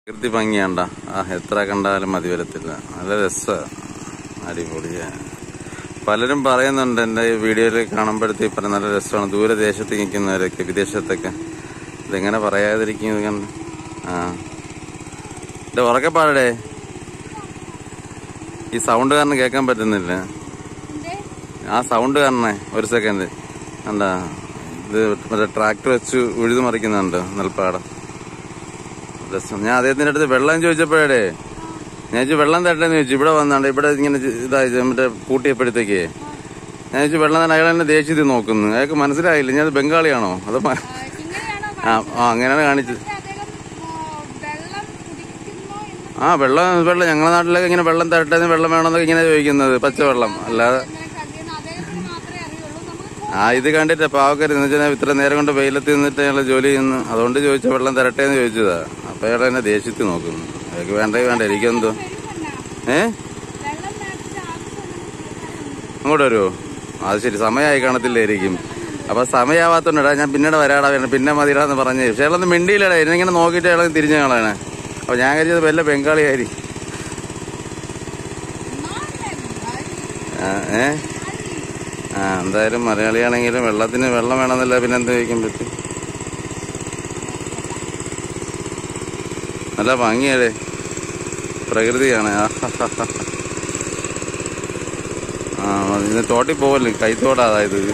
പ്രകൃതി ഭംഗിയാണ്ട ആ എത്ര കണ്ടാലും മതി വരത്തില്ല നല്ല രസമാണ് അടിപൊളിയാ പലരും പറയുന്നുണ്ട് എൻ്റെ ഈ വീഡിയോയിൽ കാണുമ്പോഴത്തേക്ക് പറഞ്ഞ നല്ല രസമാണ് ദൂരദേശത്ത് നിൽക്കുന്നവരൊക്കെ വിദേശത്തൊക്കെ ഇതെങ്ങനെ പറയാതിരിക്കും ഇത് കണ്ട് ആ ഇത് ഉറക്കെ പാടേ ഈ സൗണ്ട് കാരണം കേൾക്കാൻ പറ്റുന്നില്ല ആ സൗണ്ട് കാരണേ ഒരു സെക്കൻഡ് എന്താ ഇത് മറ്റേ ട്രാക്ടർ വെച്ച് ഉഴുതു മറിക്കുന്നുണ്ട് നെൽപ്പാടം രസം ഞാൻ അദ്ദേഹത്തിന്റെ അടുത്ത് വെള്ളം ചോദിച്ചപ്പോഴേ ഞാൻ ചോദിച്ചു വെള്ളം തട്ടേന്ന് ചോദിച്ചു ഇവിടെ വന്നാണ്ട് ഇവിടെ ഇങ്ങനെ ചെ- ഇതായി മറ്റേ പൂട്ടിയപ്പോഴത്തേക്ക് ഞാൻ ചോദിച്ചു വെള്ളം തന്നെ അയാൾ എന്നെ ദേഷ്യത്തിൽ നോക്കുന്നു അയാൾക്ക് മനസ്സിലായില്ല ഞാൻ അത് ബംഗാളിയാണോ അത് മ- ഇങ്ങനെയാണോ ആ ആ അങ്ങനെയാണ് കാണിച്ചത് പക്ഷെ അദ്ദേഹം ആ, വെള്ളം കുടിക്കുന്നോ എന്ന് ആ വെള്ളം വെള്ളം ഞങ്ങളുടെ നാട്ടിലൊക്കെ ഇങ്ങനെ വെള്ളം തട്ടേന്ന് വെള്ളം വേണമെന്നൊക്കെ ഇങ്ങനെ ചോദിക്കുന്നത് പച്ചവെള്ളം അല്ലാതെ ഇങ്ങനെ കണ്ടിരുന്നു അദ്ദേഹത്തിന് മാത്രമേ അറിയുള്ളൂ നമുക്ക് ആ ഇത് കണ്ടിട്ട് പാവക്കരുത് എന്ന് വെച്ചാൽ ഇത്ര നേരം കൊണ്ട് വെയിലത്ത് നിന്നിട്ട് അയാൾ ജോലി ചെയ്യുന്നു അതുകൊണ്ട് ചോദിച്ച വെള്ളം തരട്ടെ എന്ന് ചോദിച്ചതാ അപ്പൊ അയാൾ എന്നെ ദേഷ്യത്തിൽ നോക്കുന്നു അയാൾക്ക് വേണ്ടേ വേണ്ട എനിക്കെന്തോ വരുമല്ല ഏ വെള്ളം മേടിച്ച് ആവശ്യമുണ്ടെങ്കിൽ അങ്ങോട്ട് വരുമോ അത് ശരി സമയമായി കാണത്തില്ലായിരിക്കും അപ്പൊ സമയമാവാത്തോണ്ടാ ഞാൻ പിന്നീട് വരാടാ വേണം പിന്നെ മതിരാന്ന് പറഞ്ഞ് പക്ഷെ അയാളൊന്ന് മിണ്ടിയില്ലടാ ഇങ്ങനെ നോക്കിയിട്ട് അയാൾ തിരിഞ്ഞു കളയാണ് അപ്പൊ ഞാൻ കരുതിയത് വല്ല ബംഗാളിയായിരിക്കും ആ, ഏ ആ എന്തായാലും മലയാളിയാണെങ്കിലും വെള്ളത്തിന് വെള്ളം വേണമെന്നില്ല പിന്നെ എന്ത് ചോദിക്കാൻ പറ്റും നല്ല ഭംഗിയല്ലേ പ്രകൃതിയാണ് ആഹാഹാഹാ. ആ ഇതിന് തോട്ടിൽ പോവല്ലേ കൈത്തോടാ അതായത് ഇത്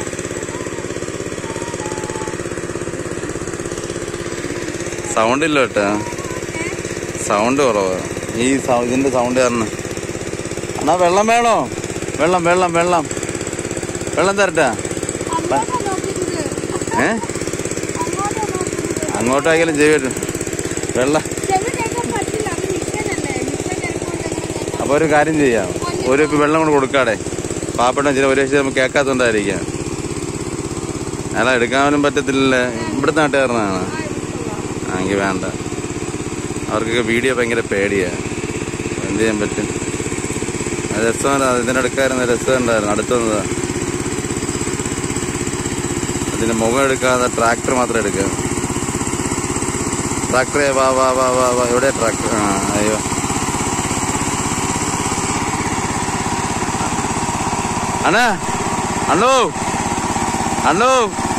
സൗണ്ട് ഇല്ല കേട്ടാ സൗണ്ട് കുറവാ ഈ സൗ- ഇതിന്റെ സൗണ്ട് കാരണം എന്നാ വെള്ളം വേണോ വെള്ളം വെള്ളം വെള്ളം വെള്ളം തരട്ടാ അങ്ങോട്ടാ നോക്കുന്നത് ഏ അങ്ങോട്ടാ നോക്കുന്നത് അങ്ങോട്ടായാലും ചെയ്യട്ടെ വെള്ളം ചെവി കേൾക്കാൻ പറ്റില്ല അത് നിശ്ചയല്ലേ നിശ്ചയം കേൾക്കുമ്പോൾ അപ്പൊ ഒരു കാര്യം ചെയ്യാം ഒരു കുപ്പി വെള്ളം കൊണ്ട് കൊടുക്കാടെ പാപ്പട്ടം ചില ഒരു രക്ഷ നമുക്ക് കേൾക്കാത്തോണ്ടായിരിക്കാം അയാളെ എടുക്കാനും പറ്റത്തില്ല ഇവിടുത്തെ നാട്ടുകാരനാണ് ആ, എങ്കിൽ വേണ്ട അവർക്കൊക്കെ വീഡിയോ ഭയങ്കര പേടിയാ എന്ത് ചെയ്യാൻ പറ്റും അത് രസമാണ് ഇതിനെടുക്കായിരുന്നു രസം ഉണ്ടായിരുന്നു അടുത്തുന്നതാ അതിന്റെ മുഖം എടുക്കാതെ ട്രാക്ടർ മാത്രം എടുക്കുക ട്രാക്ടറെ വാ വാ വാ വാ വാ എവിടെ ട്രാക്ടർ ആ അയ്യോ അണ്ണ അണ്ണു അണ്ണു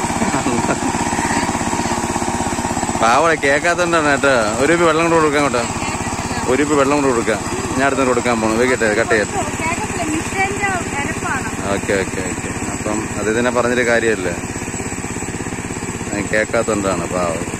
പാവളെ കേക്കാത്തോണ്ടാണ് കേട്ടോ ഒരു രൂപ വെള്ളം കൊണ്ട് കൊടുക്കാം കേട്ടോ ഒരു രൂപ വെള്ളം കൊണ്ട് കൊടുക്കാം ഞാൻ അടുത്ത് കൊടുക്കാൻ പോണു വെക്കട്ടെ കട്ട് ചെയ്യട്ടെ കേൾക്കത്തില്ല നിശ്ചയന്റെ ഇരപ്പാണ് ഓക്കെ ഓക്കെ ഓക്കെ അപ്പം അത് ഇതിനെ പറഞ്ഞൊരു കാര്യമല്ലേ കേൾക്കാത്തോണ്ടാണ് പാവം